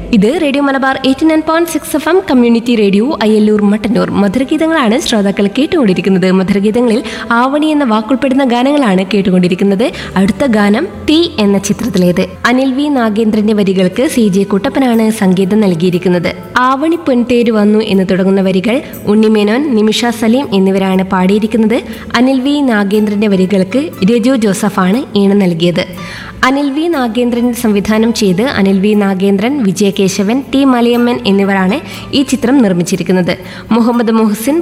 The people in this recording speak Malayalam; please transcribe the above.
ഇത് radio Malabar eighty nine point six F M community radio Ayyallur Mattannur മധുരഗീതങ്ങളാണ് ശ്രോതാക്കൾ കേട്ടുകൊണ്ടിരിക്കുന്നത് മധുരഗീതങ്ങളിൽ ആവണി എന്ന വാക്കുൾപ്പെടുന്ന ഗാനങ്ങളാണ് കേട്ടുകൊണ്ടിരിക്കുന്നത് അടുത്ത ഗാനം തീ എന്ന ചിത്രത്തിലേത് അനിൽ വി നാഗേന്ദ്രന്റെ വരികൾക്ക് സി ജെ കുട്ടപ്പനാണ് സംഗീതം നൽകിയിരിക്കുന്നത് ആവണി പൊൻതേര് വന്നു എന്ന് തുടങ്ങുന്ന വരികൾ ഉണ്ണിമേനോൻ നിമിഷ സലീം എന്നിവരാണ് പാടിയിരിക്കുന്നത് അനിൽ വി നാഗേന്ദ്രന്റെ വരികൾക്ക് രജു ജോസഫാണ് ഈണം നൽകിയത് അനിൽ വി നാഗേന്ദ്രൻ സംവിധാനം ചെയ്ത് അനിൽ വി നാഗേന്ദ്രൻ വിജയകേശവൻ ടി മലയമ്മൻ എന്നിവരാണ് ഈ ചിത്രം നിർമ്മിച്ചിരിക്കുന്നത് മുഹമ്മദ് മുഹസിൻ